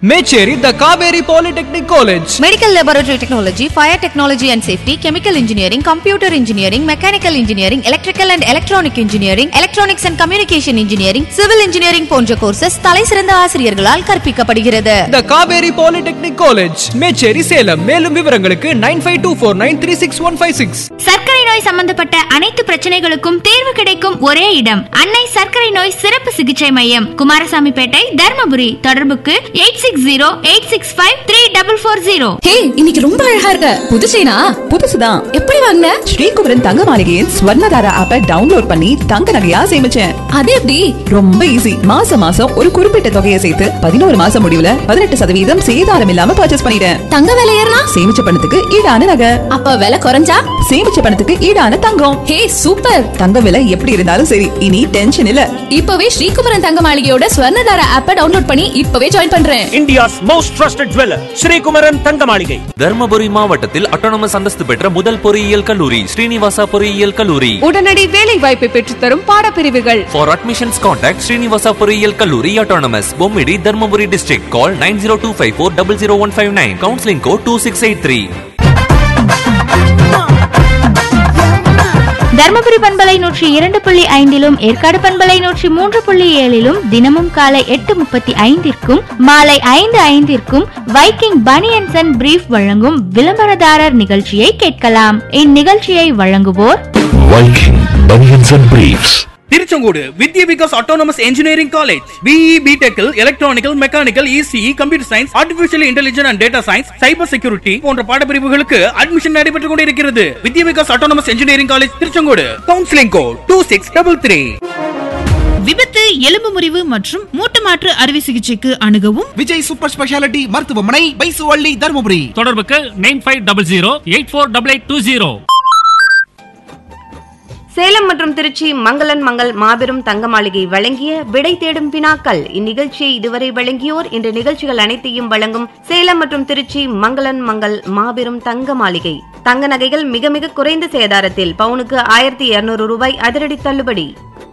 Mecheri the Kaveri polytechnic college medical laboratory technology fire technology and safety chemical engineering computer engineering mechanical engineering electrical and electronic engineering electronics and communication engineering civil engineering போன்ற courses தலைசிறந்த ஆசிரியர்களால் கற்பிக்கப்படுகிறது the Kaveri polytechnic college Mecheri Salem மேலும் விவரங்களுக்கு nine five two four nine three six one five six சர்க்கரை நோய் சம்பந்தப்பட்ட அனைத்து பிரச்சனைகளுக்கும் தீர்வு கிடைக்கும் ஒரே இடம் அன்னை சர்க்கரை நோய் சிறப்பு சிகிச்சை மையம் குமாரசாமிப்பேட்டை தர்மபுரி தொடர்புக்கு eight six zero eight six five three double four zero hey இன்னைக்கு ரொம்ப அழகா இருக்க புது செயினா புதுசுதான் எப்படி வாங்கின ஸ்ரீகுமரன் தங்க மாளிகையின் ஸ்வர்ணதாரா ஆப்பை டவுன்லோட் பண்ணி தங்க நகையா சேமிச்சேன் அது எப்படி ரொம்ப ஈஸி மாசம் மாசம் ஒரு குறிப்பிட்ட தொகையை சேர்த்து பதினோரு மாசம் முடிவுல பதினெட்டு சதவீதம் சேதாரம் இல்லாம பர்ச்சேஸ் பண்ணிட்டேன் தங்க விலை ஏறினா சேமிச்ச பணத்துக்கு ஈடான நகை அப்ப விலை குறைஞ்சா சேமிச்ச பணத்துக்கு ஈடான தங்கம் ஹே சூப்பர் தங்க விலை எப்படி இருந்தாலும் சரி இனி டென்ஷன் இல்ல இப்பவே ஸ்ரீகுமரன் தங்க மாளிகையோட ஸ்வர்ணதாரா ஆப்பை டவுன்லோட் பண்ணி இப்பவே ஜாயின் பண்றேன் India's most trusted jeweller Srikumaran Thanga Maligai Dharmapuri மாவட்டத்தில் அட்டானமஸ் அந்தஸ்து பெற்ற முதல் பொறியியல் கல்லூரி ஸ்ரீனிவாசா பொறியியல் கல்லூரி உடனடி வேலை வாய்ப்பை பெற்றுத்தரும் பாடப்பிரிவுகள் For admissions contact Srinivasa பொறியியல் கல்லூரி autonomous Bommidi Dharmapuri district call 9025400159 counseling code 2683 Dharmapuri பண்பலை நூற்றி இரண்டு புள்ளி ஐந்திலும் ஏற்காடு பண்பலை நூற்றி மூன்று புள்ளி ஏழிலும் தினமும் காலை எட்டு முப்பத்தி ஐந்திற்கும் மாலை ஐந்து ஐந்திற்கும் வைக்கிங் பனியன்சன் அண்ட் பிரீஃப் வழங்கும் விளம்பரதாரர் நிகழ்ச்சியை கேட்கலாம் இந்நிகழ்ச்சியை வழங்குவோர் Viking Bunions and Briefs. Tiruchengode Vidya Vikas autonomous engineering college BE பிடெக்கில் electrical mechanical ECE computer science artificial intelligence and data science cyber security போன்ற பாடப்பிரிவுகளுக்கு அட்மிஷன் நடைபெற்றுக் கொண்டிருக்கிறது Vidya Vikas autonomous engineering college Tiruchengode counselling code two six double three விபத்து எலும்பு முறிவு மற்றும் மூட்டு மாற்று அறுவை சிகிச்சைக்கு அணுகவும் விஜய் சூப்பர் ஸ்பெஷாலிட்டி மருத்துவமனை பைசுவள்ளி தருமபுரி தொடர்புக்கு nine five double zero eight four double eight two zero Salem மற்றும் திருச்சி மங்களன் மங்கள் மாபெரும் தங்க மாளிகை வழங்கிய விடை தேடும் வினாக்கள் இந்நிகழ்ச்சியை இதுவரை வழங்கியோர் இன்று நிகழ்ச்சிகள் அனைத்தையும் வழங்கும் சேலம் மற்றும் திருச்சி மங்களன் மங்கள் மாபெரும் தங்க மாளிகை தங்க நகைகள் மிக மிக குறைந்த சேதாரத்தில் பவுனுக்கு ஆயிரத்தி இருநூறு ரூபாய் அதிரடி தள்ளுபடி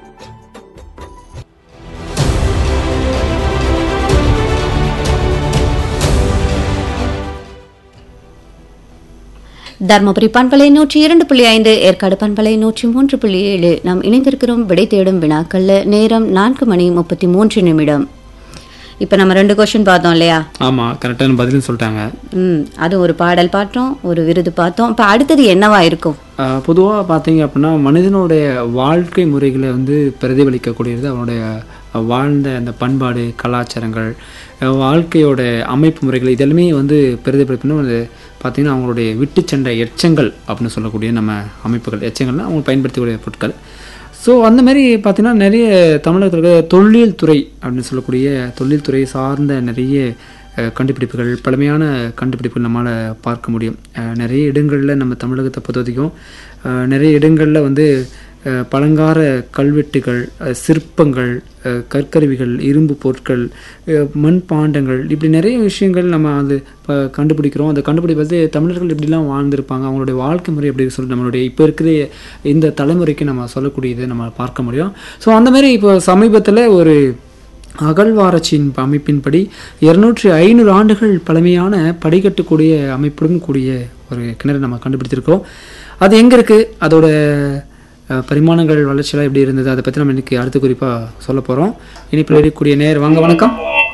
தர்மபுரி பண்பலை நூற்றி இரண்டு புள்ளி ஐந்து ஏற்காடு பண்பலை நூற்றி மூன்று புள்ளி ஏழு நாம் இணைந்திருக்கிறோம் விடை தேடும் வினாக்கள்ல நேரம் நான்கு மணி முப்பத்தி மூன்று நிமிடம் இப்போ நம்ம ரெண்டு கொஸ்டின் பார்த்தோம் இல்லையா ஆமாம் கரெக்டான பதிலும் சொல்லிட்டாங்க ம் அது ஒரு பாடல் பார்த்தோம் ஒரு விருது பார்த்தோம் இப்போ அடுத்தது என்னவா இருக்கும் பொதுவாக பார்த்தீங்க அப்படின்னா மனிதனுடைய வாழ்க்கை முறைகளை வந்து பிரதிபலிக்கக்கூடியது அவனுடைய வாழ்ந்த அந்த பண்பாடு கலாச்சாரங்கள் அஹ் வாழ்க்கையோட அமைப்பு முறைகள் இதெல்லாமே வந்து பிரதிபலிப்புன்னு வந்து பார்த்திங்கன்னா அவங்களுடைய விட்டு சென்ற எச்சங்கள் அப்படின்னு சொல்லக்கூடிய நம்ம அமைப்புகள் எச்சங்கள்னா அவங்க பயன்படுத்தக்கூடிய பொருட்கள் ஸோ அந்த மாதிரி பார்த்திங்கன்னா நிறைய தமிழகத்தில் இருக்க தொழில் துறை அப்படின்னு சொல்லக்கூடிய தொழில் துறை சார்ந்த நிறைய அஹ், கண்டுபிடிப்புகள் பழமையான கண்டுபிடிப்புகள் நம்மளால் பார்க்க முடியும் அஹ், நிறைய இடங்களில் நம்ம தமிழகத்தை பொறுத்த வரைக்கும் அஹ், நிறைய இடங்களில் வந்து அஹ், பழங்கார கல்வெட்டுகள் அஹ், சிற்பங்கள் அஹ், கற்கருவிகள் இரும்பு பொருட்கள் அஹ், மண்பாண்டங்கள் இப்படி நிறைய விஷயங்கள் நம்ம அது இப்போ கண்டுபிடிக்கிறோம் அதை கண்டுபிடிப்பது தமிழர்கள் எப்படிலாம் வாழ்ந்திருப்பாங்க அவங்களுடைய வாழ்க்கை முறை எப்படி சொல்லி நம்மளுடைய இப்போ இருக்கிற இந்த தலைமுறைக்கு நம்ம சொல்லக்கூடியதை நம்ம பார்க்க முடியும் ஸோ அந்த மாதிரி இப்போ சமீபத்தில் ஒரு அகழ்வாராய்ச்சியின் அமைப்பின்படி இருநூற்றி ஐநூறு ஆண்டுகள் பழமையான படிக்கட்டுக்கூடிய அமைப்புடன் கூடிய ஒரு கிணறு நம்ம கண்டுபிடிச்சிருக்கோம் அது எங்கே இருக்குது அதோட அஹ், பரிமாணங்கள் வளர்ச்சியெல்லாம் எப்படி இருந்தது அதை பற்றி நம்ம இன்னைக்கு அடுத்த குறிப்பாக சொல்ல போகிறோம் இனிப்பில் இருக்கக்கூடிய நேர் வாங்க வணக்கம்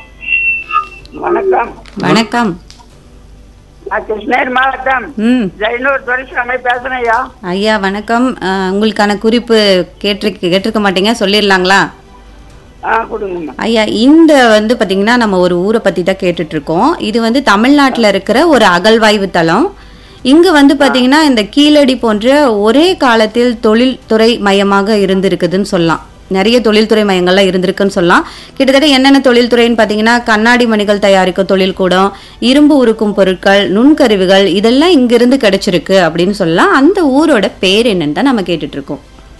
வணக்கம் வணக்கம் நான் கிருஷ்ணகிரி மாவட்டம் ம் ஜெயனூர் துரைசாமி பேசுறேன் ஐயா ஐயா வணக்கம் அஹ், உங்களுக்கான குறிப்பு கேட்டிருக்க கேட்டிருக்க மாட்டீங்க சொல்லிடலாங்களா ஆ கொடுங்கம்மா ஐயா இந்த வந்து பாத்தீங்கன்னா நம்ம ஒரு ஊரை பத்தி தான் கேட்டுட்டு இருக்கோம் இது வந்து தமிழ்நாட்டுல இருக்கிற ஒரு அகழ்வாய்வு தளம் இங்க வந்து பாத்தீங்கன்னா இந்த கீழடி போன்ற ஒரே காலத்தில் தொழில்துறை மையமாக இருந்திருக்குதுன்னு சொல்லலாம் நிறைய தொழில்துறை மையங்கள்லாம் இருந்திருக்குன்னு சொல்லலாம் கிட்டத்தட்ட என்னென்ன தொழில்துறைன்னு பார்த்தீங்கன்னா கண்ணாடி மணிகள் தயாரிக்கும் தொழில் கூடம் இரும்பு உருக்கும் பொருட்கள் நுண்கருவிகள் இதெல்லாம் இங்கிருந்து கிடைச்சிருக்கு அப்படின்னு சொல்லலாம் அந்த ஊரோட பேர் என்னன்னு தான் நம்ம கேட்டுட்டு இருக்கோம்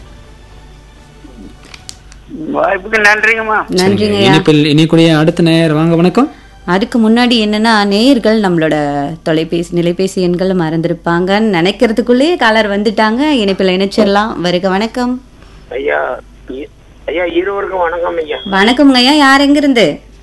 வாய்ப்புக்கு நன்றிங்கம்மா நன்றிங்க ஐயா இனிப்பில் இனிக்கூடிய அடுத்த நேர் வாங்க வணக்கம் அதுக்கு முன்னாடி என்னன்னா நேயர்கள் நம்மளோட தொலைபேசி நிலைபேசி எண்களை மறந்துருப்பாங்கன்னு நினைக்கிறதுக்குள்ளேயே காலர் வந்துட்டாங்க இணைப்பில் இணைச்சிடலாம் வருக வணக்கம் ஐயா இ- ஐயா இருவருக்கும் வணக்கம் ஐயா வணக்கம்ங்க ஐயா யார் எங்கிருந்து